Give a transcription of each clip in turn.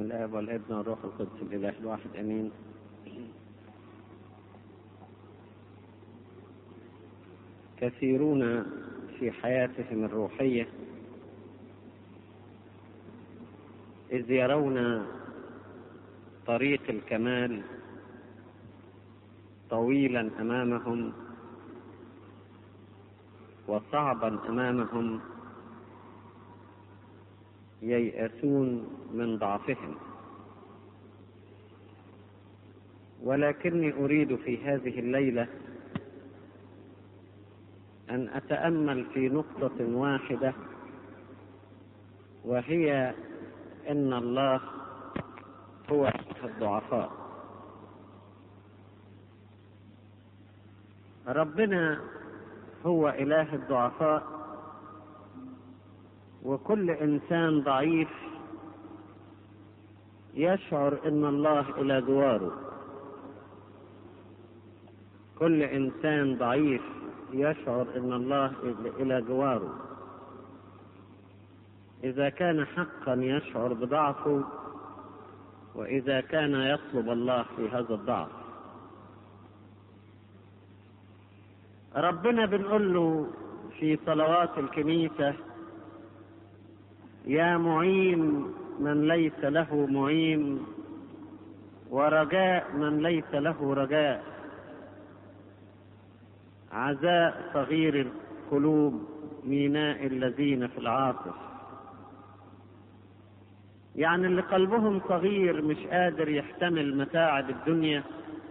الاب والابن والروح القدس الاله الواحد امين كثيرون في حياتهم الروحيه اذ يرون طريق الكمال طويلا امامهم وصعبا امامهم ييأسون من ضعفهم ولكني أريد في هذه الليلة أن أتأمل في نقطة واحدة وهي أن الله هو الضعفاء ربنا هو إله الضعفاء وكل انسان ضعيف يشعر ان الله الى جواره كل انسان ضعيف يشعر ان الله الى جواره اذا كان حقا يشعر بضعفه واذا كان يطلب الله في هذا الضعف ربنا بنقول له في صلوات الكنيسه يا معين من ليس له معين ورجاء من ليس له رجاء عزاء صغير القلوب ميناء الذين في العاطف يعني اللي قلبهم صغير مش قادر يحتمل متاعب الدنيا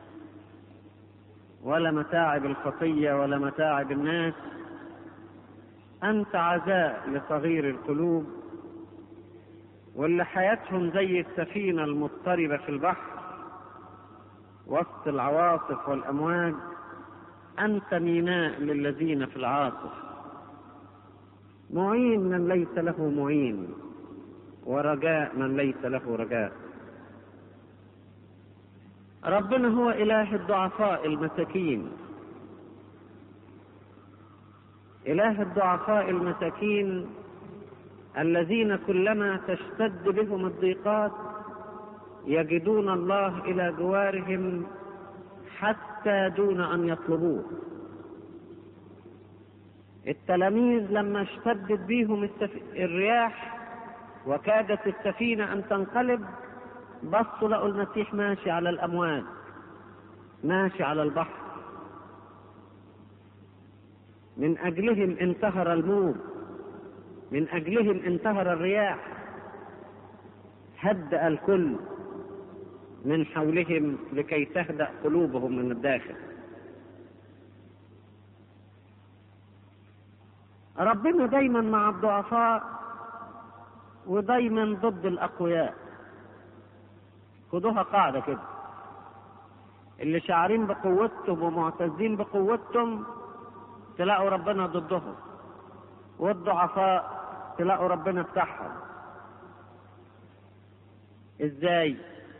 ولا متاعب الخطيه ولا متاعب الناس انت عزاء لصغير القلوب واللي حياتهم زي السفينة المضطربة في البحر وسط العواصف والأمواج أنت ميناء للذين في العاصف معين من ليس له معين ورجاء من ليس له رجاء ربنا هو إله الضعفاء المساكين إله الضعفاء المساكين الذين كلما تشتد بهم الضيقات يجدون الله الى جوارهم حتى دون ان يطلبوه التلاميذ لما اشتدت بهم السف... الرياح وكادت السفينه ان تنقلب بصوا لقوا المسيح ماشي على الامواج ماشي على البحر من اجلهم انتهر الموج من أجلهم انتهر الرياح هدأ الكل من حولهم لكي تهدأ قلوبهم من الداخل ربنا دايما مع الضعفاء ودايما ضد الأقوياء خدوها قاعدة كده اللي شاعرين بقوتهم ومعتزين بقوتهم تلاقوا ربنا ضدهم والضعفاء تلاقوا ربنا بتاعهم ازاي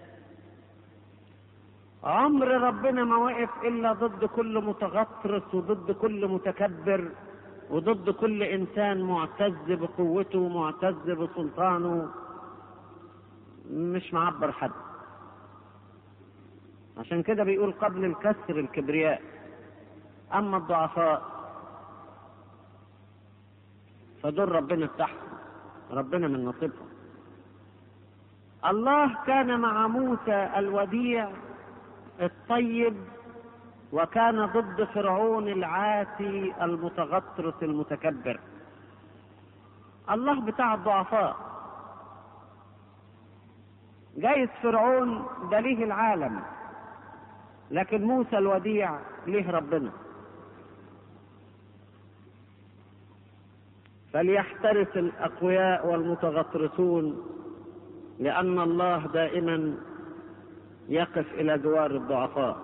عمر ربنا ما وقف الا ضد كل متغطرس وضد كل متكبر وضد كل انسان معتز بقوته معتز بسلطانه مش معبر حد عشان كده بيقول قبل الكسر الكبرياء اما الضعفاء فدول ربنا بتاعهم ربنا من نصيبهم الله كان مع موسى الوديع الطيب وكان ضد فرعون العاتي المتغطرس المتكبر الله بتاع الضعفاء جايز فرعون ده ليه العالم لكن موسى الوديع ليه ربنا فليحترس الاقوياء والمتغطرسون لان الله دائما يقف الى جوار الضعفاء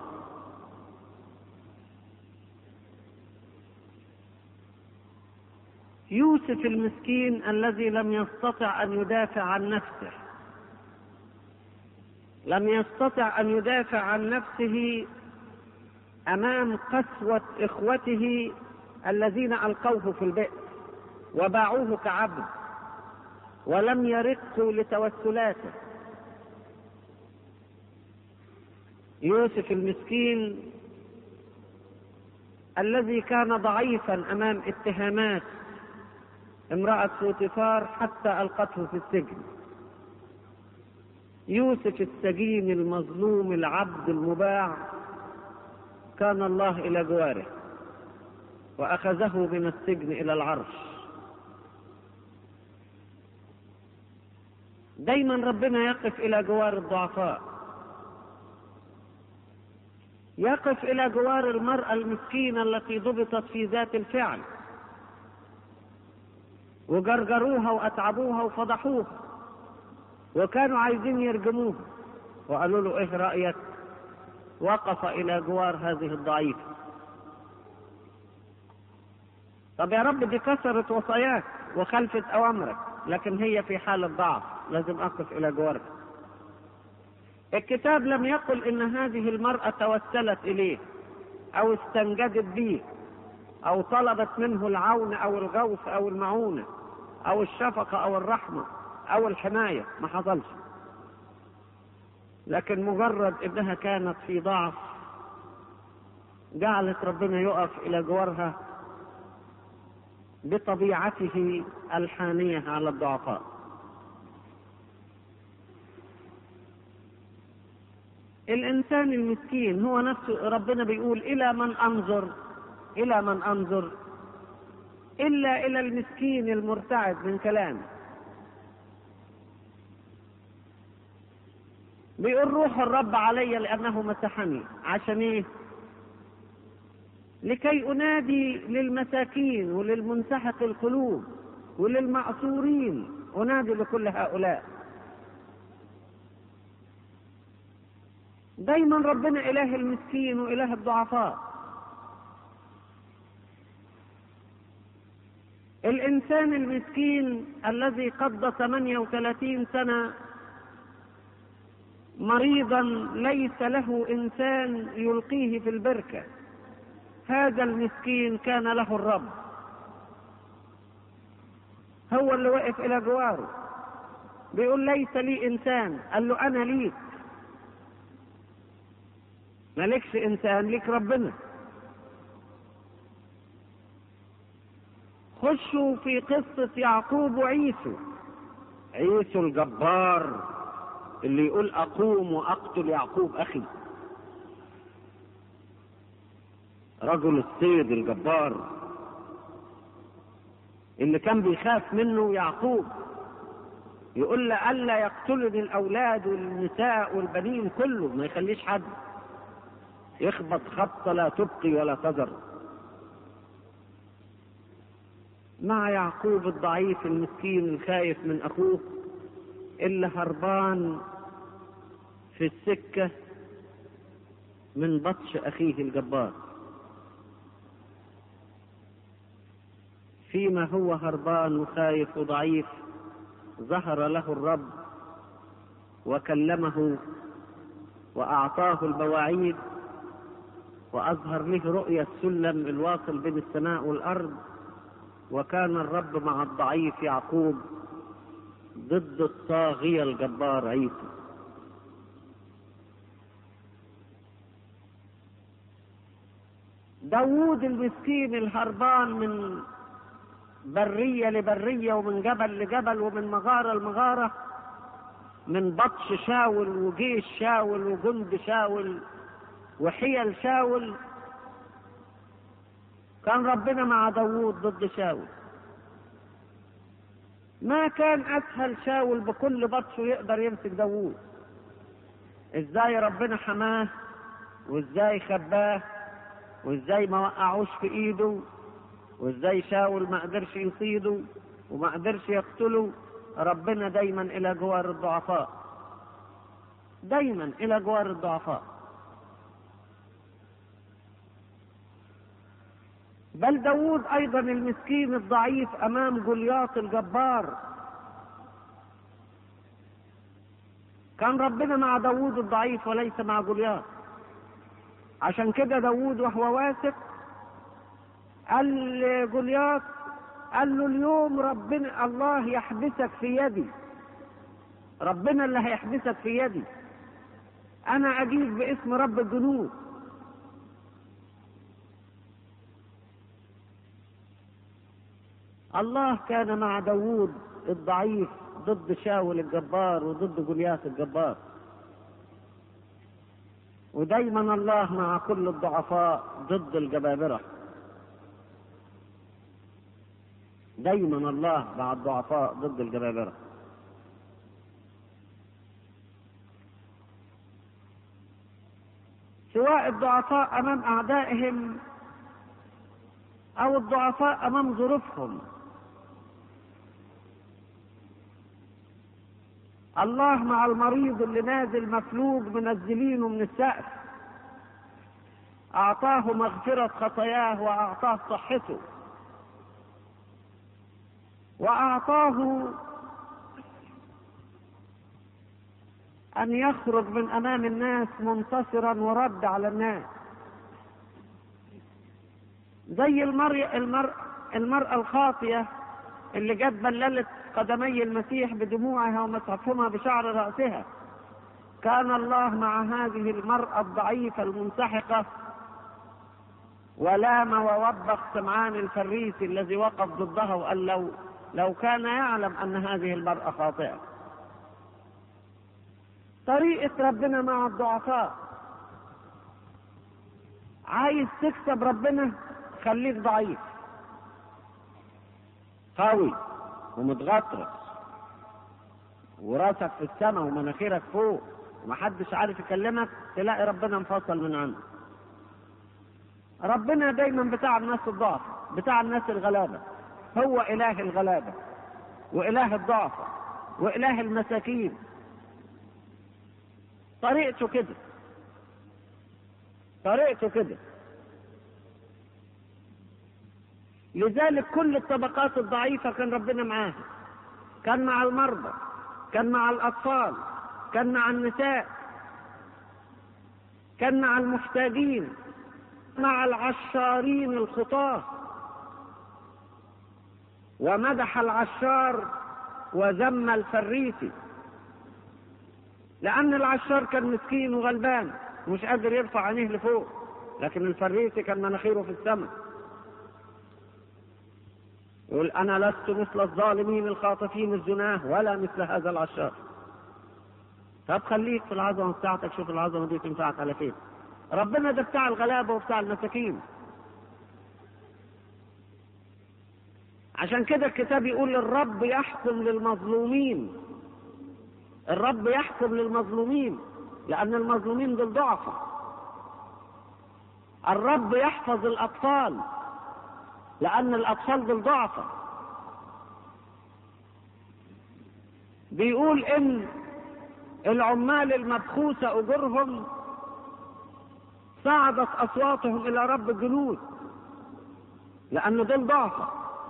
يوسف المسكين الذي لم يستطع ان يدافع عن نفسه لم يستطع ان يدافع عن نفسه امام قسوه اخوته الذين القوه في البئر وباعوه كعبد ولم يرقوا لتوسلاته يوسف المسكين الذي كان ضعيفا امام اتهامات امرأة فوتيفار حتى القته في السجن يوسف السجين المظلوم العبد المباع كان الله الى جواره واخذه من السجن الى العرش دايما ربنا يقف الى جوار الضعفاء يقف الى جوار المراه المسكينه التي ضبطت في ذات الفعل وجرجروها واتعبوها وفضحوها وكانوا عايزين يرجموها وقالوا له ايه رايك وقف الى جوار هذه الضعيفه طب يا رب دي كسرت وصاياك وخلفت اوامرك لكن هي في حاله ضعف لازم اقف الى جوارها الكتاب لم يقل ان هذه المراه توسلت اليه او استنجدت به او طلبت منه العون او الغوث او المعونه او الشفقه او الرحمه او الحمايه ما حصلش لكن مجرد انها كانت في ضعف جعلت ربنا يقف الى جوارها بطبيعته الحانيه على الضعفاء الانسان المسكين هو نفسه ربنا بيقول الى من انظر الى من انظر الا الى المسكين المرتعد من كلامه بيقول روح الرب علي لانه مسحني عشان ايه لكي انادي للمساكين وللمنسحق القلوب وللمعصورين انادي لكل هؤلاء دايما ربنا اله المسكين واله الضعفاء الانسان المسكين الذي قضى 38 سنه مريضا ليس له انسان يلقيه في البركه هذا المسكين كان له الرب هو اللي وقف الى جواره بيقول ليس لي انسان قال له انا ليك مالكش انسان ليك ربنا خشوا في قصة يعقوب وعيسو عيسو الجبار اللي يقول اقوم واقتل يعقوب اخي رجل الصيد الجبار اللي كان بيخاف منه يعقوب يقول له الا يقتلني الاولاد والنساء والبنين كله ما يخليش حد يخبط خبطه لا تبقي ولا تذر مع يعقوب الضعيف المسكين الخايف من اخوه اللي هربان في السكه من بطش اخيه الجبار فيما هو هربان وخايف وضعيف ظهر له الرب وكلمه واعطاه البواعيد واظهر له رؤيا السلم الواصل بين السماء والارض وكان الرب مع الضعيف يعقوب ضد الطاغية الجبار عيسى داوود المسكين الهربان من برية لبرية ومن جبل لجبل ومن مغارة لمغارة من بطش شاول وجيش شاول وجند شاول وحيل شاول كان ربنا مع داوود ضد شاول ما كان اسهل شاول بكل بطشه يقدر يمسك داوود ازاي ربنا حماه وازاي خباه وازاي ما وقعوش في ايده وازاي شاول ما قدرش يصيده وما قدرش يقتله ربنا دايما الى جوار الضعفاء دايما الى جوار الضعفاء بل داود ايضا المسكين الضعيف امام جولياط الجبار كان ربنا مع داود الضعيف وليس مع جولياط عشان كده داود وهو واثق قال لجولياط قال له اليوم ربنا الله يحبسك في يدي ربنا اللي هيحبسك في يدي انا اجيب باسم رب الجنود الله كان مع داوود الضعيف ضد شاول الجبار وضد جولياث الجبار ودايما الله مع كل الضعفاء ضد الجبابرة دايما الله مع الضعفاء ضد الجبابرة سواء الضعفاء أمام أعدائهم أو الضعفاء أمام ظروفهم الله مع المريض اللي نازل مفلوج منزلينه من السقف أعطاه مغفرة خطاياه وأعطاه صحته وأعطاه أن يخرج من أمام الناس منتصرا ورد على الناس زي المرء المرء المرأة الخاطية اللي جت بللت قدمي المسيح بدموعها ومسحتهما بشعر رأسها كان الله مع هذه المرأة الضعيفة المنسحقة ولام ووبخ سمعان الفريسي الذي وقف ضدها وقال لو لو كان يعلم أن هذه المرأة خاطئة طريقة ربنا مع الضعفاء عايز تكسب ربنا خليك ضعيف قوي ومتغطرس وراسك في السماء ومناخيرك فوق ومحدش عارف يكلمك تلاقي ربنا انفصل من عنك ربنا دايما بتاع الناس الضعف بتاع الناس الغلابة هو إله الغلابة وإله الضعف وإله المساكين طريقته كده طريقته كده لذلك كل الطبقات الضعيفة كان ربنا معاها كان مع المرضى كان مع الأطفال كان مع النساء كان مع المحتاجين مع العشارين الخطاة ومدح العشار وذم الفريسي لأن العشار كان مسكين وغلبان مش قادر يرفع عينيه لفوق لكن الفريسي كان مناخيره في السماء يقول أنا لست مثل الظالمين الخاطفين الزناه ولا مثل هذا العشار طب خليك في العظمة بتاعتك شوف العظمة دي تنفعك على فين ربنا ده بتاع الغلابة وبتاع المساكين عشان كده الكتاب يقول الرب يحكم للمظلومين الرب يحكم للمظلومين لأن المظلومين دول ضعفة الرب يحفظ الأطفال لأن الأطفال دول ضعفة بيقول إن العمال المبخوسة أجورهم صعدت أصواتهم إلى رب الجنود لأن دول ضعفة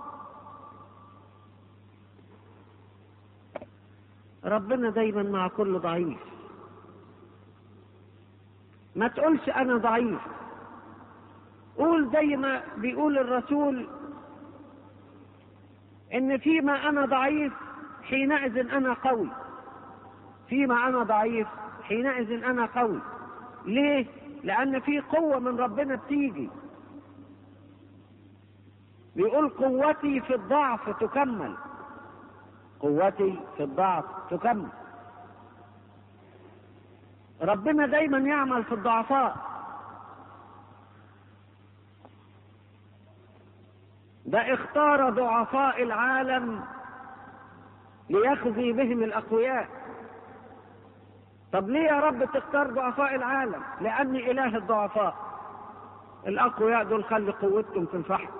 ربنا دايما مع كل ضعيف ما تقولش أنا ضعيف قول زي ما بيقول الرسول ان فيما انا ضعيف حينئذ انا قوي فيما انا ضعيف حينئذ انا قوي ليه لان في قوه من ربنا بتيجي بيقول قوتي في الضعف تكمل قوتي في الضعف تكمل ربنا دايما يعمل في الضعفاء ده اختار ضعفاء العالم ليخزي بهم الاقوياء طب ليه يا رب تختار ضعفاء العالم لاني اله الضعفاء الاقوياء دول خلي قوتهم تنفعهم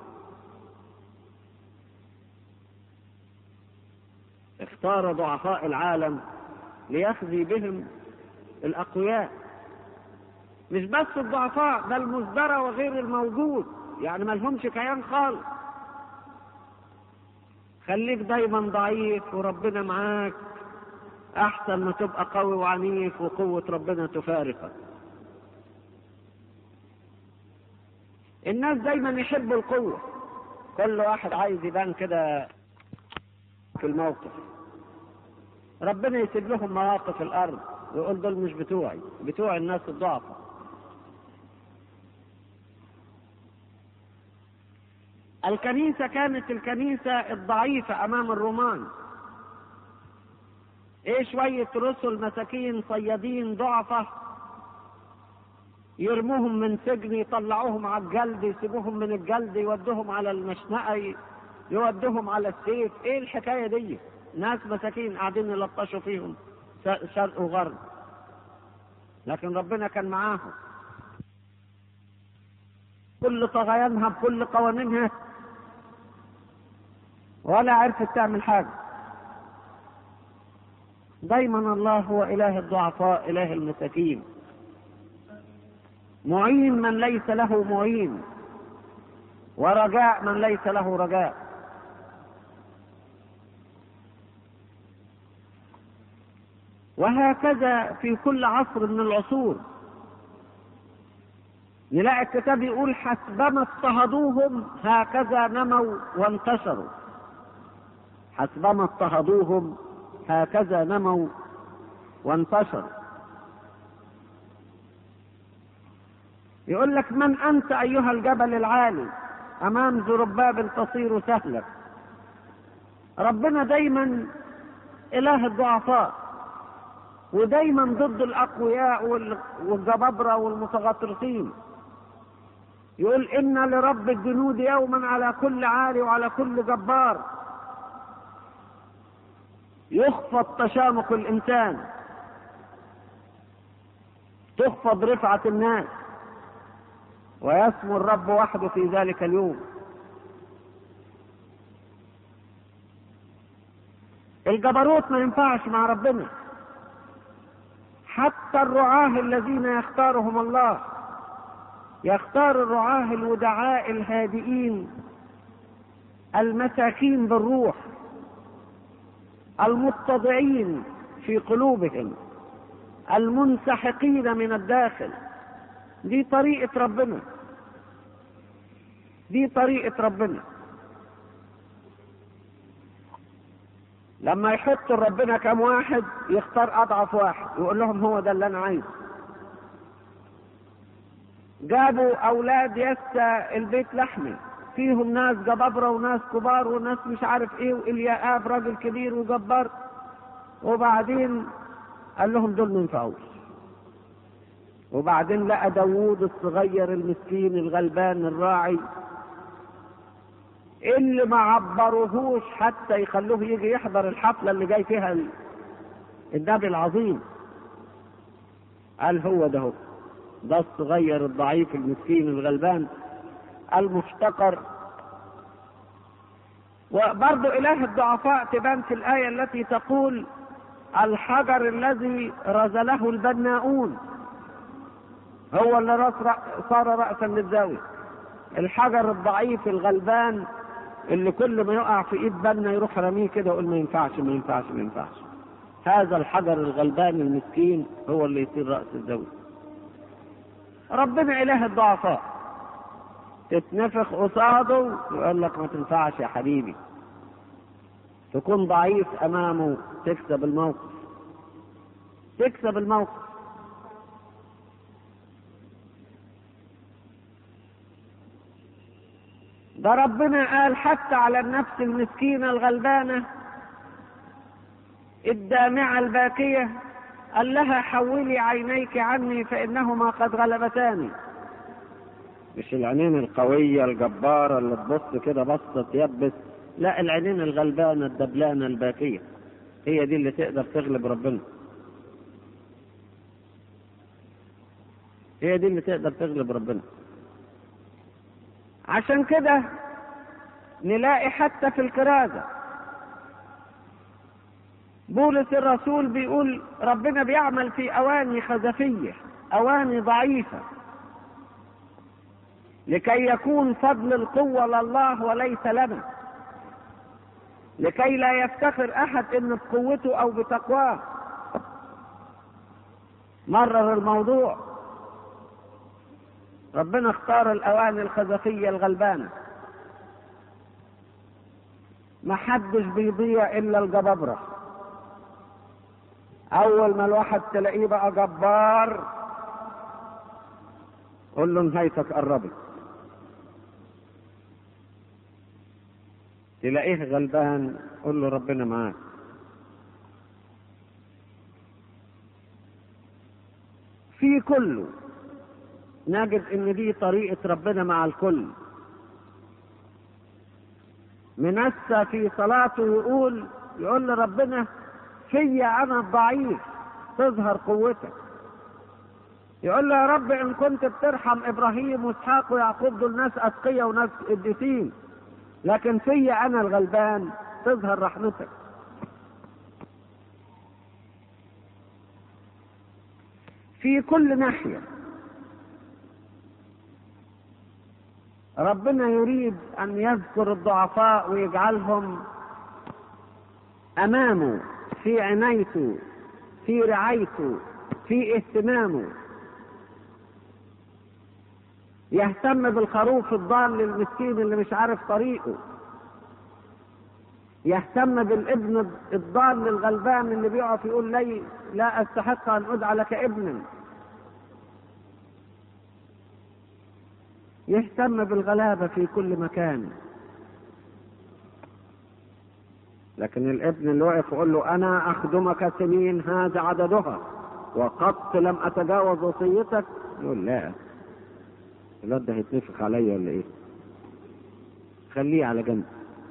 اختار ضعفاء العالم ليخزي بهم الاقوياء مش بس الضعفاء ده المزدرى وغير الموجود يعني ما لهمش كيان خالص خليك دايما ضعيف وربنا معاك احسن ما تبقى قوي وعنيف وقوة ربنا تفارقك الناس دايما يحبوا القوة كل واحد عايز يبان كده في الموقف ربنا يسيب لهم مواقف الارض يقول دول مش بتوعي بتوع الناس الضعفاء الكنيسة كانت الكنيسة الضعيفة أمام الرومان إيه شوية رسل مساكين صيادين ضعفة يرموهم من سجن يطلعوهم على الجلد يسيبوهم من الجلد يودوهم على المشنقة يودوهم على السيف ايه الحكاية دي ناس مساكين قاعدين يلطشوا فيهم شرق وغرب لكن ربنا كان معاهم كل طغيانها بكل قوانينها ولا عرفت تعمل حاجة دايما الله هو إله الضعفاء إله المساكين معين من ليس له معين ورجاء من ليس له رجاء وهكذا في كل عصر من العصور نلاقي الكتاب يقول حسبما اضطهدوهم هكذا نموا وانتشروا حسبما اضطهدوهم هكذا نموا وانتشروا يقول لك من أنت أيها الجبل العالي أمام زرباب تصير سهلا ربنا دايما إله الضعفاء ودايما ضد الأقوياء والجبابرة والمتغطرسين يقول إن لرب الجنود يوما على كل عالي وعلى كل جبار يخفض تشامخ الإنسان تخفض رفعة الناس ويسمو الرب وحده في ذلك اليوم الجبروت ما ينفعش مع ربنا حتى الرعاة الذين يختارهم الله يختار الرعاة الودعاء الهادئين المساكين بالروح المتضعين في قلوبهم المنسحقين من الداخل دي طريقة ربنا دي طريقة ربنا لما يحط ربنا كم واحد يختار أضعف واحد يقول لهم هو ده اللي أنا عايزه جابوا أولاد يسى البيت لحمي فيهم ناس جبابرة وناس كبار وناس مش عارف ايه والياءاب راجل كبير وجبار وبعدين قال لهم دول ما ينفعوش وبعدين لقى داوود الصغير المسكين الغلبان الراعي اللي ما عبروهوش حتى يخلوه يجي يحضر الحفلة اللي جاي فيها النبي العظيم قال هو ده هو ده الصغير الضعيف المسكين الغلبان المفتقر وبرضو إله الضعفاء تبان في الآية التي تقول الحجر الذي رزله البناؤون هو اللي رأس صار رأسا للزاوية الحجر الضعيف الغلبان اللي كل ما يقع في ايد بنا يروح رميه كده يقول ما ينفعش ما ينفعش ما ينفعش هذا الحجر الغلبان المسكين هو اللي يصير رأس الزاوية ربنا إله الضعفاء تتنفخ قصاده يقول لك ما تنفعش يا حبيبي تكون ضعيف امامه تكسب الموقف تكسب الموقف ده ربنا قال حتى على النفس المسكينة الغلبانة الدامعة الباكية قال لها حولي عينيك عني فإنهما قد غلبتاني مش العينين القوية الجبارة اللي تبص كده بصة يبس لا العينين الغلبانة الدبلانة الباكية هي دي اللي تقدر تغلب ربنا هي دي اللي تقدر تغلب ربنا عشان كده نلاقي حتى في الكرازة بولس الرسول بيقول ربنا بيعمل في أواني خزفية أواني ضعيفة لكي يكون فضل القوة لله وليس لنا لكي لا يفتخر أحد إن بقوته أو بتقواه مرر الموضوع ربنا اختار الأواني الخزفية الغلبانة ما حدش بيضيع إلا الجبابرة اول ما الواحد تلاقيه بقى جبار قول له نهايتك قربت تلاقيه غلبان قول له ربنا معاك في كله نجد ان دي طريقة ربنا مع الكل منسى في صلاته يقول يقول لربنا فيا انا الضعيف تظهر قوتك يقول له يا رب ان كنت بترحم ابراهيم واسحاق ويعقوب دول ناس اتقياء وناس قديسين لكن فيا انا الغلبان تظهر رحمتك في كل ناحيه ربنا يريد ان يذكر الضعفاء ويجعلهم امامه في عنايته في رعايته في اهتمامه يهتم بالخروف الضال المسكين اللي مش عارف طريقه يهتم بالابن الضال الغلبان اللي بيقف يقول لي لا استحق ان ادعى لك ابنا يهتم بالغلابة في كل مكان لكن الابن اللي واقف يقول له انا اخدمك سنين هذا عددها وقط لم اتجاوز وصيتك يقول لا الواد ده هيتنفخ عليا ولا ايه خليه على جنب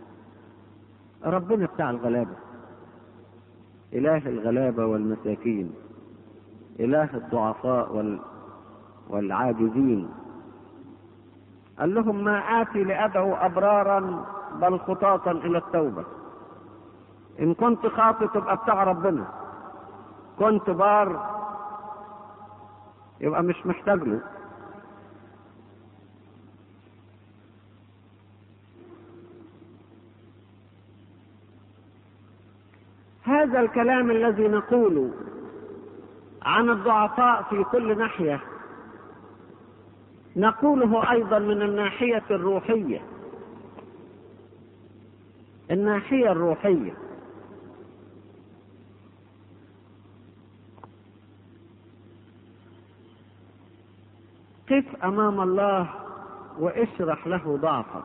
ربنا بتاع الغلابة إله الغلابة والمساكين إله الضعفاء وال... والعاجزين قال لهم ما آتي لأدعو أبرارا بل خطاطا إلى التوبة إن كنت خاطئ تبقى بتاع ربنا كنت بار يبقى مش محتاج له هذا الكلام الذي نقوله عن الضعفاء في كل ناحيه نقوله ايضا من الناحيه الروحيه الناحيه الروحيه قف امام الله واشرح له ضعفك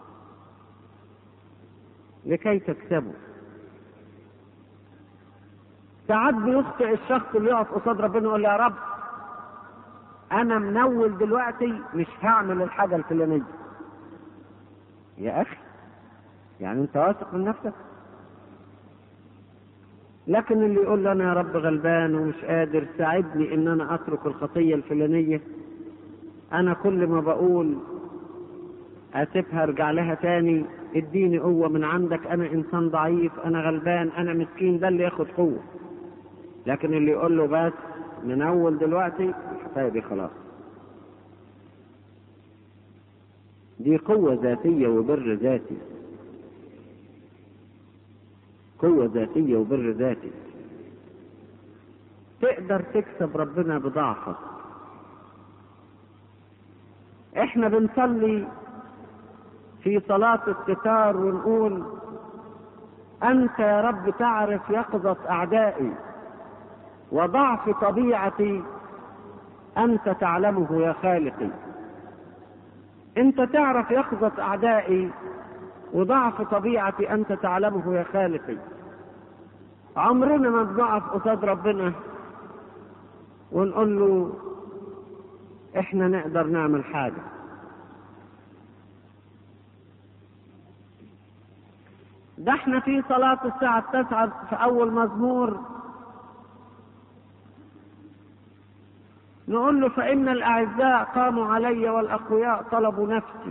لكي تكسبه ساعات بيخطئ الشخص اللي يقف قصاد ربنا يقول يا رب انا منول دلوقتي مش هعمل الحاجه الفلانيه يا اخي يعني انت واثق من نفسك لكن اللي يقول له انا يا رب غلبان ومش قادر ساعدني ان انا اترك الخطيه الفلانيه انا كل ما بقول اسيبها ارجع لها تاني اديني قوه من عندك انا انسان ضعيف انا غلبان انا مسكين ده اللي ياخد قوه لكن اللي يقول له بس من اول دلوقتي الحكايه دي خلاص دي قوة ذاتية وبر ذاتي قوة ذاتية وبر ذاتي تقدر تكسب ربنا بضعفك احنا بنصلي في صلاة الستار ونقول انت يا رب تعرف يقظة اعدائي وضعف طبيعتي انت تعلمه يا خالقي انت تعرف يقظة اعدائي وضعف طبيعتي انت تعلمه يا خالقي عمرنا ما بنقف قصاد ربنا ونقول له احنا نقدر نعمل حاجة ده احنا في صلاة الساعة التاسعة في أول مزمور نقول له فإن الأعزاء قاموا علي والأقوياء طلبوا نفسي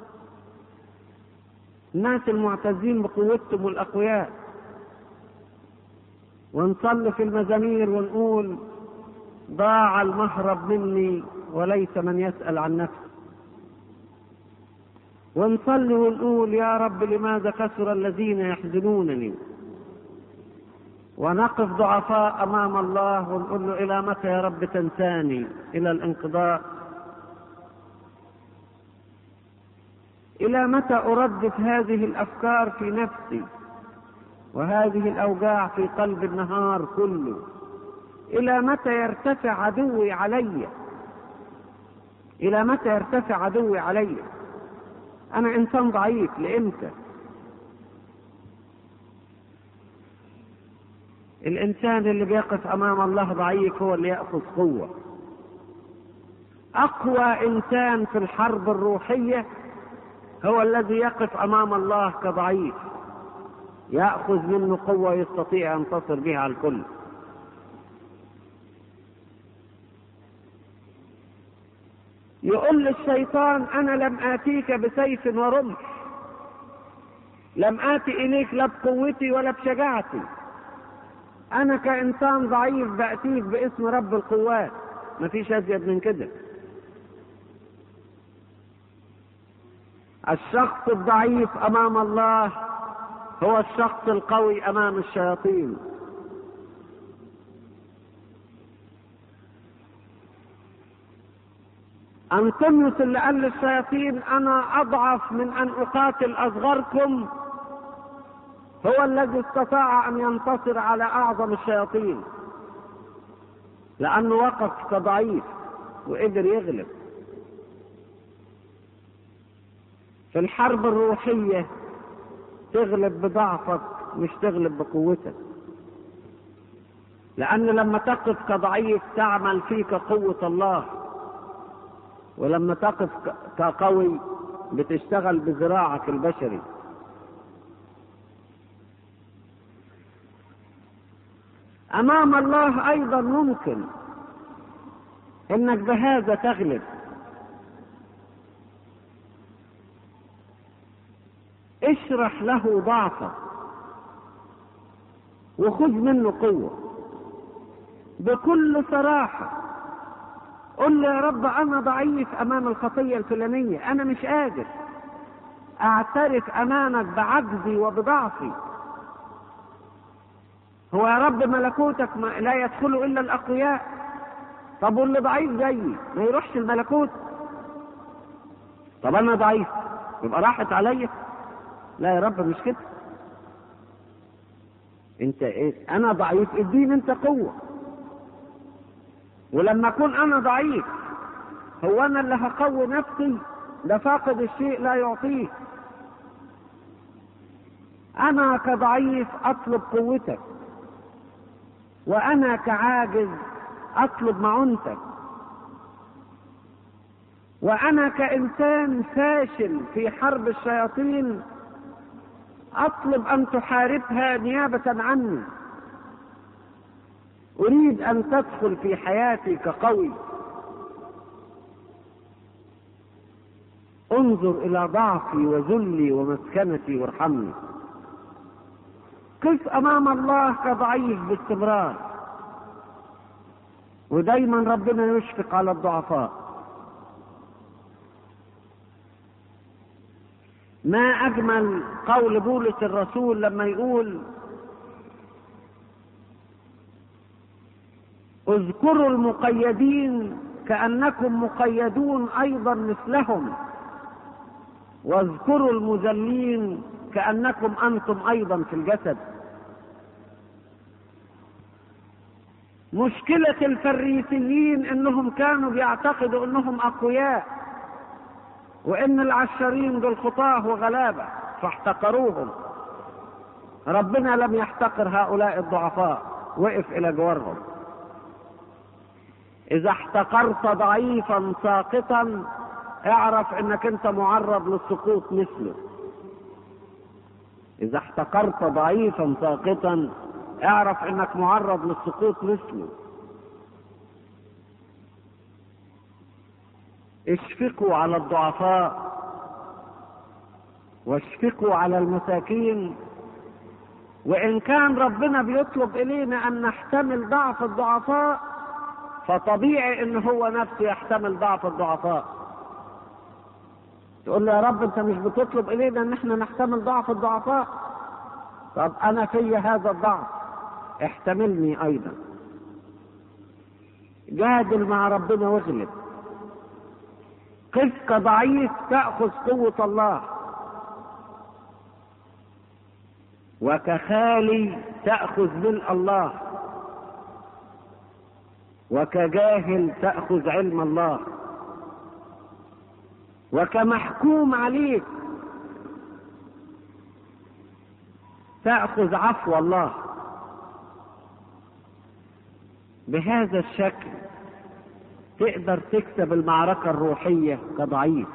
الناس المعتزين بقوتهم الأقوياء ونصلي في المزامير ونقول ضاع المهرب مني وليس من يسأل عن نفسه ونصلي ونقول يا رب لماذا كثر الذين يحزنونني ونقف ضعفاء امام الله ونقول له الى متى يا رب تنساني الى الانقضاء الى متى اردد هذه الافكار في نفسي وهذه الاوجاع في قلب النهار كله الى متى يرتفع عدوي علي الى متى يرتفع عدوي علي انا انسان ضعيف لامتى الانسان اللي بيقف امام الله ضعيف هو اللي ياخذ قوه اقوى انسان في الحرب الروحيه هو الذي يقف امام الله كضعيف ياخذ منه قوه يستطيع ان ينتصر بها على الكل يقول للشيطان انا لم اتيك بسيف ورمح لم اتي اليك لا بقوتي ولا بشجاعتي انا كانسان ضعيف باتيك باسم رب القوات مفيش ازيد من كده الشخص الضعيف امام الله هو الشخص القوي امام الشياطين أنطونيوس اللي قال للشياطين أنا أضعف من أن أقاتل أصغركم هو الذي استطاع أن ينتصر على أعظم الشياطين لأنه وقف كضعيف وقدر يغلب في الحرب الروحية تغلب بضعفك مش تغلب بقوتك لأن لما تقف كضعيف تعمل فيك قوة الله ولما تقف كقوي بتشتغل بذراعك البشري امام الله ايضا ممكن انك بهذا تغلب اشرح له ضعفك وخذ منه قوه بكل صراحه قل له يا رب انا ضعيف امام الخطيه الفلانيه انا مش قادر اعترف امامك بعجزي وبضعفي هو يا رب ملكوتك ما لا يدخل الا الاقوياء طب واللي ضعيف زيي ما يروحش الملكوت طب انا ضعيف يبقى راحت عليا لا يا رب مش كده انت ايه انا ضعيف اديني انت قوه ولما اكون انا ضعيف هو انا اللي هقوي نفسي ده فاقد الشيء لا يعطيه انا كضعيف اطلب قوتك وانا كعاجز اطلب معونتك وانا كانسان فاشل في حرب الشياطين اطلب ان تحاربها نيابه عني اريد ان تدخل في حياتي كقوي انظر الى ضعفي وذلي ومسكنتي وارحمني قف امام الله كضعيف باستمرار ودايما ربنا يشفق على الضعفاء ما اجمل قول بولس الرسول لما يقول اذكروا المقيدين كانكم مقيدون ايضا مثلهم واذكروا المذلين كانكم انتم ايضا في الجسد مشكله الفريسيين انهم كانوا بيعتقدوا انهم اقوياء وان العشرين دول خطاه وغلابه فاحتقروهم ربنا لم يحتقر هؤلاء الضعفاء وقف الى جوارهم اذا احتقرت ضعيفا ساقطا اعرف انك انت معرض للسقوط مثله اذا احتقرت ضعيفا ساقطا اعرف انك معرض للسقوط مثله اشفقوا على الضعفاء واشفقوا على المساكين وان كان ربنا بيطلب الينا ان نحتمل ضعف الضعفاء فطبيعي ان هو نفسه يحتمل ضعف الضعفاء تقول له يا رب انت مش بتطلب الينا ان احنا نحتمل ضعف الضعفاء طب انا في هذا الضعف احتملني ايضا جادل مع ربنا واغلب قف كضعيف تاخذ قوه الله وكخالي تاخذ من الله وكجاهل تأخذ علم الله وكمحكوم عليك تأخذ عفو الله بهذا الشكل تقدر تكسب المعركة الروحية كضعيف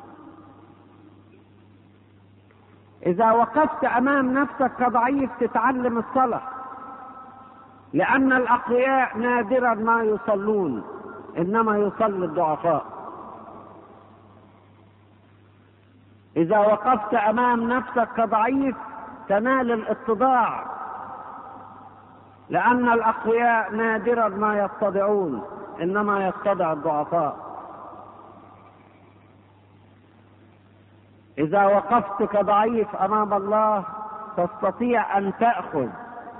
إذا وقفت أمام نفسك كضعيف تتعلم الصلاة لأن الأقوياء نادرا ما يصلون إنما يصلي الضعفاء إذا وقفت أمام نفسك كضعيف تنال الاتضاع لأن الأقوياء نادرا ما يتضعون إنما يتضع الضعفاء إذا وقفت كضعيف أمام الله تستطيع أن تأخذ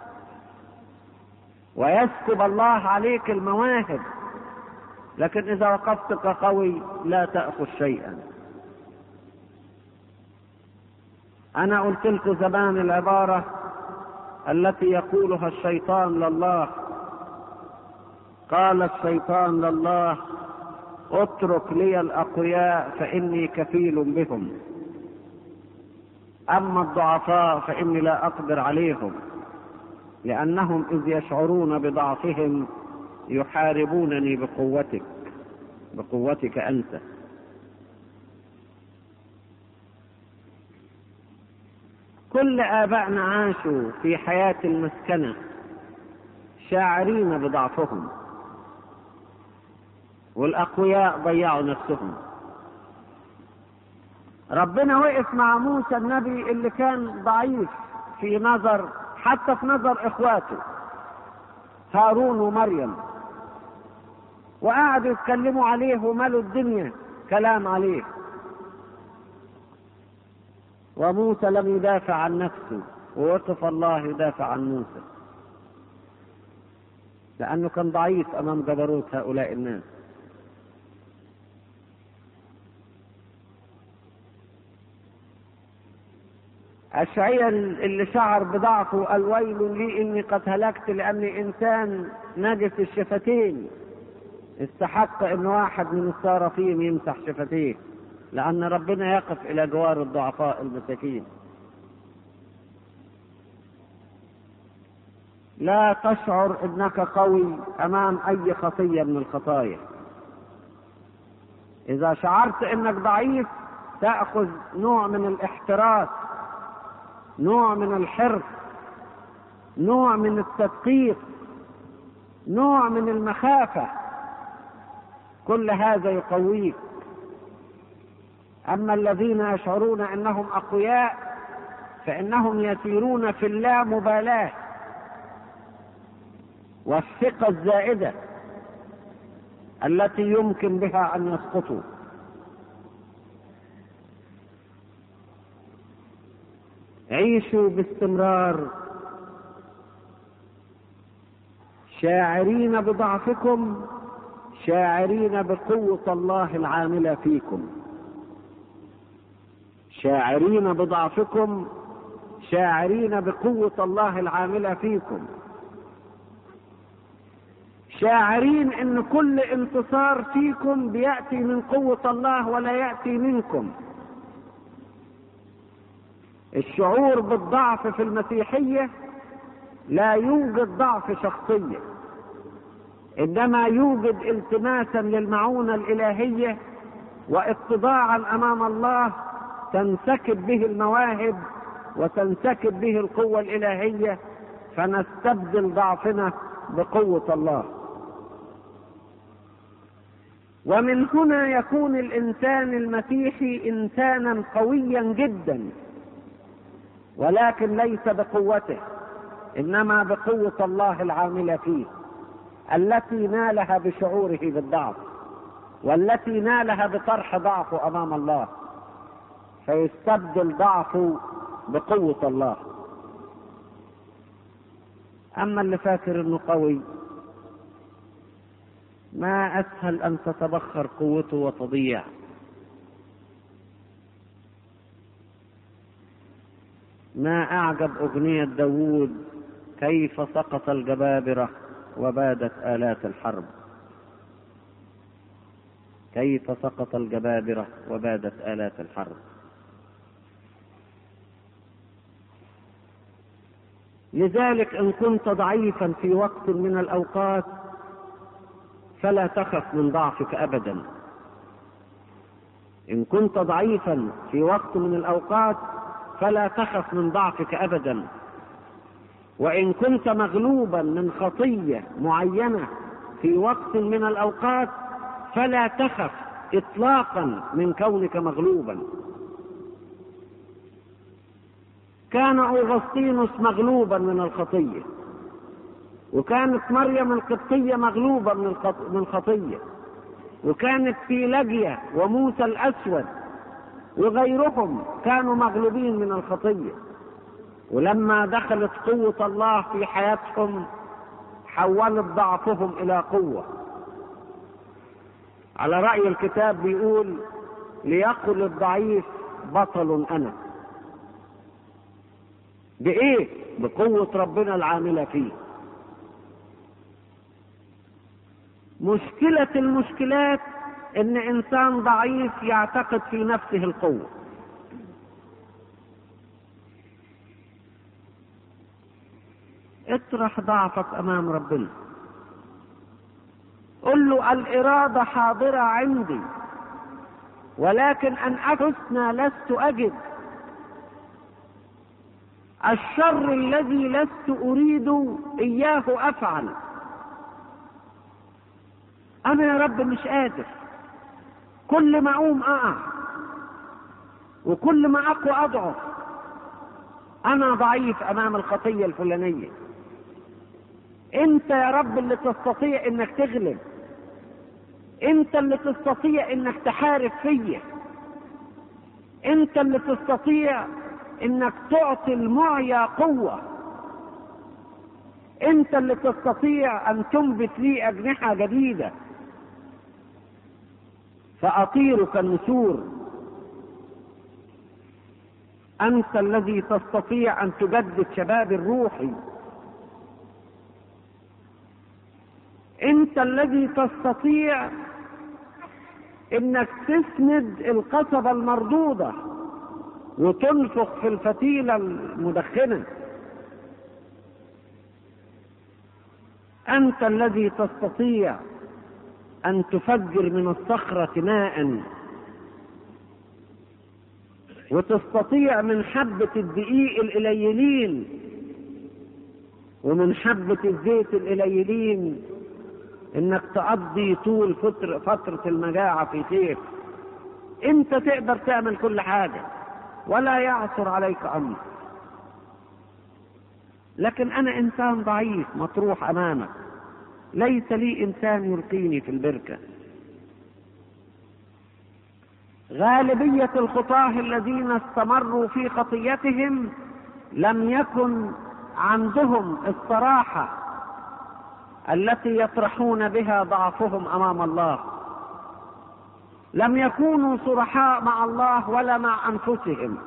ويسكب الله عليك المواهب لكن إذا وقفت كقوي لا تأخذ شيئا أنا قلت لكم زمان العبارة التي يقولها الشيطان لله قال الشيطان لله اترك لي الأقوياء فإني كفيل بهم أما الضعفاء فإني لا أقدر عليهم لأنهم إذ يشعرون بضعفهم يحاربونني بقوتك بقوتك أنت كل آبائنا عاشوا في حياة المسكنة شاعرين بضعفهم والأقوياء ضيعوا نفسهم ربنا وقف مع موسى النبي اللي كان ضعيف في نظر حتى في نظر اخواته هارون ومريم وقعدوا يتكلموا عليه وملوا الدنيا كلام عليه وموسى لم يدافع عن نفسه ووقف الله يدافع عن موسى لأنه كان ضعيف أمام جبروت هؤلاء الناس أشعيا اللي شعر بضعفه قال ويل لي إني قد هلكت لأني إنسان نجس الشفتين استحق إن واحد من الصارفين يمسح شفتيه لأن ربنا يقف إلى جوار الضعفاء المساكين لا تشعر انك قوي امام اي خطيه من الخطايا اذا شعرت انك ضعيف تاخذ نوع من الاحتراس نوع من الحرص نوع من التدقيق نوع من المخافه كل هذا يقويك اما الذين يشعرون انهم اقوياء فانهم يسيرون في اللامبالاه والثقه الزائده التي يمكن بها ان يسقطوا عيشوا باستمرار شاعرين بضعفكم شاعرين بقوة الله العاملة فيكم شاعرين بضعفكم شاعرين بقوة الله العاملة فيكم شاعرين ان كل انتصار فيكم بيأتي من قوة الله ولا يأتي منكم الشعور بالضعف في المسيحية لا يوجد ضعف شخصية انما يوجد التماسا للمعونة الالهية واتضاعا امام الله تنسكب به المواهب وتنسكب به القوة الالهية فنستبدل ضعفنا بقوة الله ومن هنا يكون الانسان المسيحي انسانا قويا جدا ولكن ليس بقوته انما بقوه الله العامله فيه التي نالها بشعوره بالضعف والتي نالها بطرح ضعفه امام الله فيستبدل ضعفه بقوه الله اما اللي فاكر انه قوي ما اسهل ان تتبخر قوته وتضيع ما أعجب أغنية داوود كيف سقط الجبابرة وبادت آلات الحرب كيف سقط الجبابرة وبادت آلات الحرب لذلك إن كنت ضعيفا في وقت من الأوقات فلا تخف من ضعفك أبدا إن كنت ضعيفا في وقت من الأوقات فلا تخف من ضعفك أبدا وإن كنت مغلوبا من خطية معينة في وقت من الأوقات فلا تخف إطلاقا من كونك مغلوبا كان أوغسطينوس مغلوبا من الخطية وكانت مريم القبطية مغلوبة من الخطية وكانت فيلجيا وموسى الأسود وغيرهم كانوا مغلوبين من الخطية ولما دخلت قوة الله في حياتهم حولت ضعفهم إلى قوة على رأي الكتاب بيقول ليقل الضعيف بطل أنا بإيه؟ بقوة ربنا العاملة فيه مشكلة المشكلات ان انسان ضعيف يعتقد في نفسه القوة اطرح ضعفك امام ربنا قل له الارادة حاضرة عندي ولكن ان احسن لست اجد الشر الذي لست اريد اياه افعل انا يا رب مش قادر كل ما اقوم اقع وكل ما اقوى اضعف انا ضعيف امام الخطيه الفلانيه انت يا رب اللي تستطيع انك تغلب انت اللي تستطيع انك تحارب فيا انت اللي تستطيع انك تعطي المعيا قوه انت اللي تستطيع ان تنبت لي اجنحه جديده فأطير كالنسور أنت الذي تستطيع أن تجدد شباب الروحي أنت الذي تستطيع أنك تسند القصبة المردودة وتنفخ في الفتيلة المدخنة أنت الذي تستطيع أن تفجر من الصخرة ماء وتستطيع من حبة الدقيق القليلين ومن حبة الزيت القليلين انك تقضي طول فترة, فترة المجاعة في خير انت تقدر تعمل كل حاجة ولا يعثر عليك امر لكن انا انسان ضعيف مطروح امامك ليس لي انسان يلقيني في البركه غالبيه الخطاه الذين استمروا في خطيتهم لم يكن عندهم الصراحه التي يطرحون بها ضعفهم امام الله لم يكونوا صرحاء مع الله ولا مع انفسهم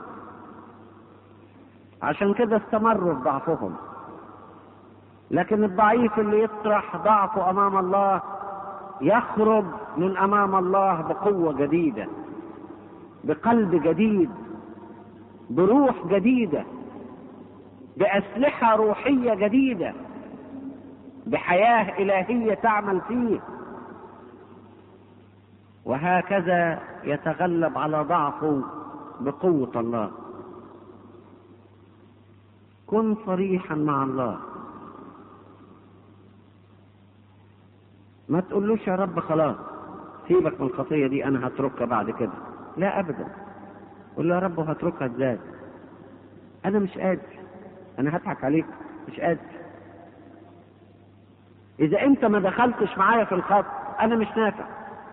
عشان كده استمروا بضعفهم لكن الضعيف اللي يطرح ضعفه امام الله يخرج من امام الله بقوه جديده بقلب جديد بروح جديده باسلحه روحيه جديده بحياه الهيه تعمل فيه وهكذا يتغلب على ضعفه بقوه الله كن صريحا مع الله ما تقولوش يا رب خلاص سيبك من الخطيه دي انا هتركها بعد كده لا ابدا قول له يا رب هتركها ازاي انا مش قادر انا هضحك عليك مش قادر اذا انت ما دخلتش معايا في الخط انا مش نافع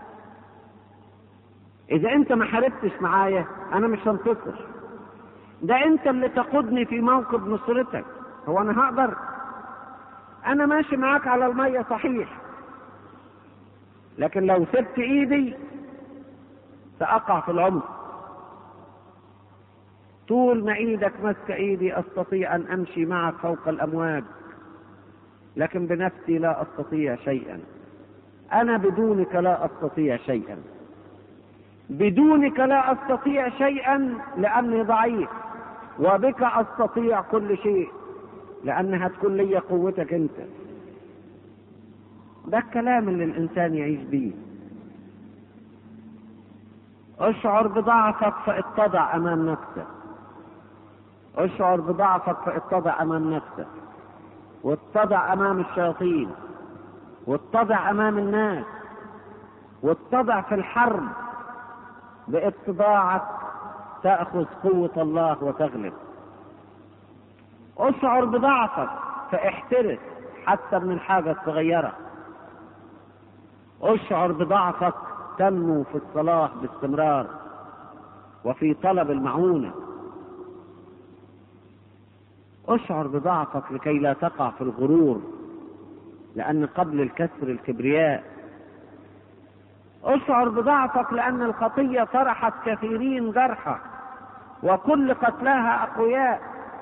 اذا انت ما حاربتش معايا انا مش هنتصر ده انت اللي تقودني في موقف نصرتك هو انا هقدر انا ماشي معاك على الميه صحيح لكن لو سبت ايدي ساقع في العمق طول ما ايدك ماسكه ايدي استطيع ان امشي معك فوق الامواج لكن بنفسي لا استطيع شيئا انا بدونك لا استطيع شيئا بدونك لا استطيع شيئا لاني ضعيف وبك استطيع كل شيء لانها تكون لي قوتك انت ده الكلام اللي الانسان يعيش بيه اشعر بضعفك فاتضع امام نفسك اشعر بضعفك فاتضع امام نفسك واتضع امام الشياطين واتضع امام الناس واتضع في الحرب باتضاعك تاخذ قوه الله وتغلب اشعر بضعفك فاحترس حتى من الحاجه الصغيره اشعر بضعفك تنمو في الصلاه باستمرار وفي طلب المعونه اشعر بضعفك لكي لا تقع في الغرور لان قبل الكسر الكبرياء اشعر بضعفك لان الخطيه طرحت كثيرين جرحى وكل قتلاها اقوياء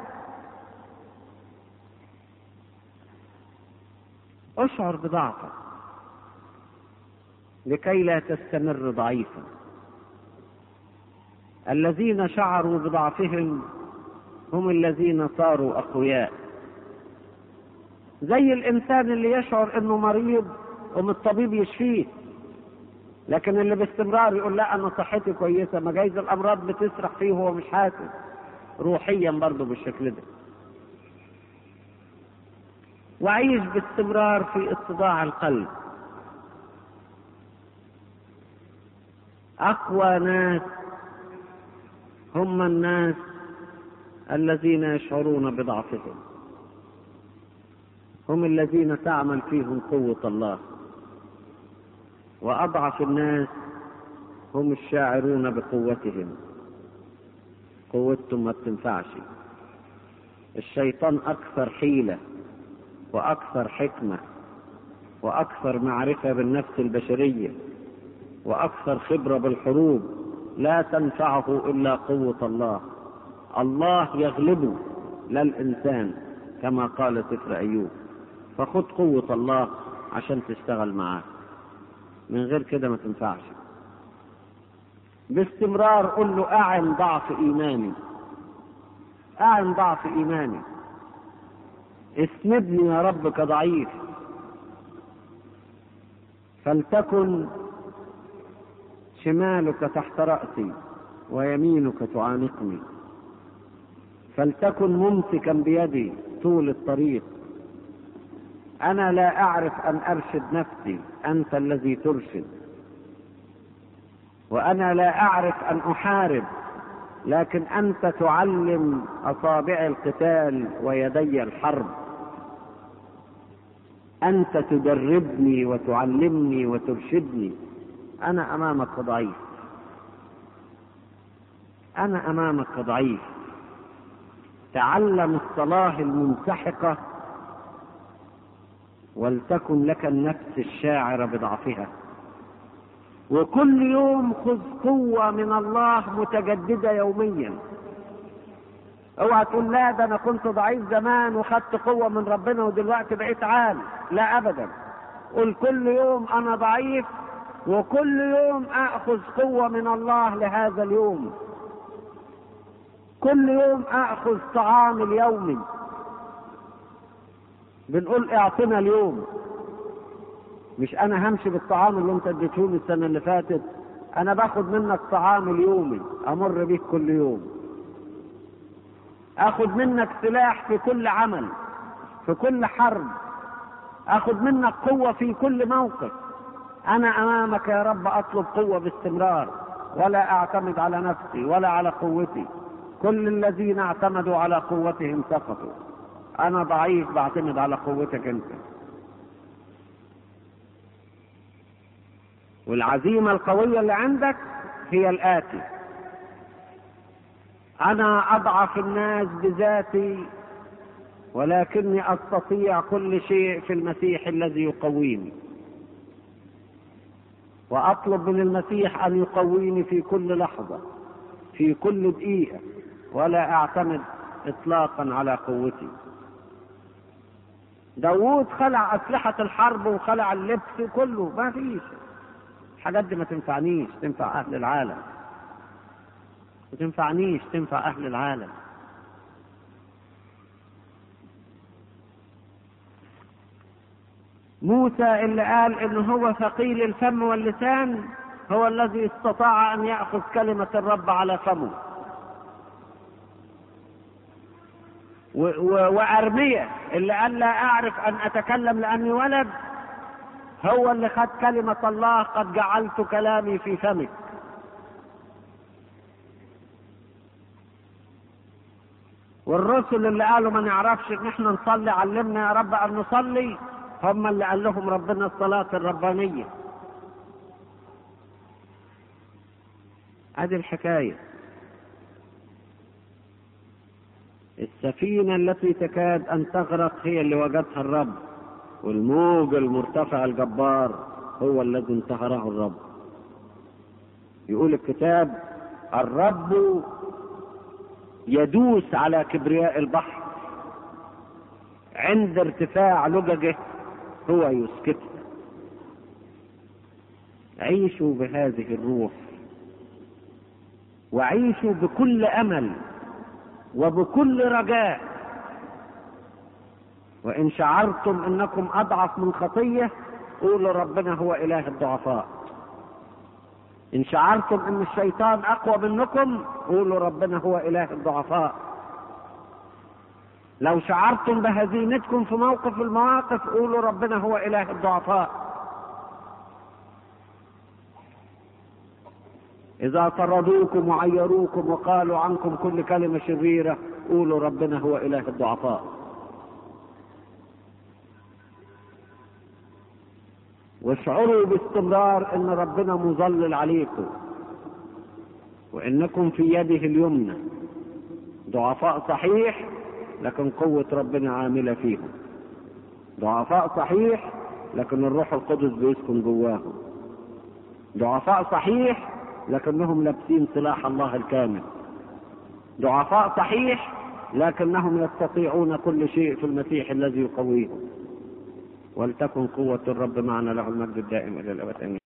اشعر بضعفك لكي لا تستمر ضعيفا الذين شعروا بضعفهم هم الذين صاروا اقوياء زي الانسان اللي يشعر انه مريض وم الطبيب يشفيه لكن اللي باستمرار يقول لا انا صحتي كويسه ما جايز الامراض بتسرح فيه وهو مش حاسس روحيا برضه بالشكل ده وعيش باستمرار في اتضاع القلب اقوى ناس هم الناس الذين يشعرون بضعفهم هم الذين تعمل فيهم قوه الله واضعف الناس هم الشاعرون بقوتهم قوتهم ما بتنفعش الشيطان اكثر حيله واكثر حكمه واكثر معرفه بالنفس البشريه واكثر خبره بالحروب لا تنفعه الا قوه الله الله يغلبه لا الانسان كما قال سفر ايوب فخذ قوه الله عشان تشتغل معاه من غير كده ما تنفعش باستمرار قل له اعن ضعف ايماني اعن ضعف ايماني اسندني يا رب كضعيف فلتكن شمالك تحت رأسي ويمينك تعانقني فلتكن ممسكا بيدي طول الطريق أنا لا أعرف أن أرشد نفسي أنت الذي ترشد وأنا لا أعرف أن أحارب لكن أنت تعلم أصابع القتال ويدي الحرب أنت تدربني وتعلمني وترشدني أنا أمامك ضعيف أنا أمامك ضعيف تعلم الصلاة المنسحقة ولتكن لك النفس الشاعرة بضعفها وكل يوم خذ قوة من الله متجددة يوميا اوعى تقول لا ده انا كنت ضعيف زمان وخدت قوة من ربنا ودلوقتي بقيت عال لا ابدا قل كل يوم انا ضعيف وكل يوم اخذ قوة من الله لهذا اليوم كل يوم اخذ طعام اليومي بنقول اعطنا اليوم مش انا همشي بالطعام اللي انت اديتهولي السنه اللي فاتت انا باخد منك طعام اليومي امر بيك كل يوم اخد منك سلاح في كل عمل في كل حرب اخد منك قوه في كل موقف انا امامك يا رب اطلب قوه باستمرار ولا اعتمد على نفسي ولا على قوتي كل الذين اعتمدوا على قوتهم سقطوا انا ضعيف بعتمد على قوتك انت والعزيمه القويه اللي عندك هي الاتي انا اضعف الناس بذاتي ولكني استطيع كل شيء في المسيح الذي يقويني واطلب من المسيح ان يقويني في كل لحظه في كل دقيقه ولا اعتمد اطلاقا على قوتي داوود خلع اسلحه الحرب وخلع اللبس كله ما فيش الحاجات دي ما تنفعنيش تنفع اهل العالم ما تنفعنيش تنفع اهل العالم موسى اللي قال ان هو ثقيل الفم واللسان هو الذي استطاع ان ياخذ كلمه الرب على فمه وارميه اللي قال لا اعرف ان اتكلم لاني ولد هو اللي خد كلمه الله قد جعلت كلامي في فمك والرسل اللي قالوا ما نعرفش ان احنا نصلي علمنا يا رب ان نصلي هم اللي قال لهم ربنا الصلاة الربانية هذه الحكاية السفينة التي تكاد أن تغرق هي اللي وجدها الرب والموج المرتفع الجبار هو الذي انتهره الرب يقول الكتاب الرب يدوس على كبرياء البحر عند ارتفاع لججه هو يسكتها عيشوا بهذه الروح وعيشوا بكل امل وبكل رجاء وان شعرتم انكم اضعف من خطيه قولوا ربنا هو اله الضعفاء ان شعرتم ان الشيطان اقوى منكم قولوا ربنا هو اله الضعفاء لو شعرتم بهزيمتكم في موقف المواقف قولوا ربنا هو اله الضعفاء اذا طردوكم وعيروكم وقالوا عنكم كل كلمه شريره قولوا ربنا هو اله الضعفاء واشعروا باستمرار ان ربنا مظلل عليكم وانكم في يده اليمنى ضعفاء صحيح لكن قوة ربنا عاملة فيهم ضعفاء صحيح لكن الروح القدس بيسكن جواهم ضعفاء صحيح لكنهم لابسين سلاح الله الكامل ضعفاء صحيح لكنهم يستطيعون كل شيء في المسيح الذي يقويهم ولتكن قوة الرب معنا له المجد الدائم إلى الأبد آمين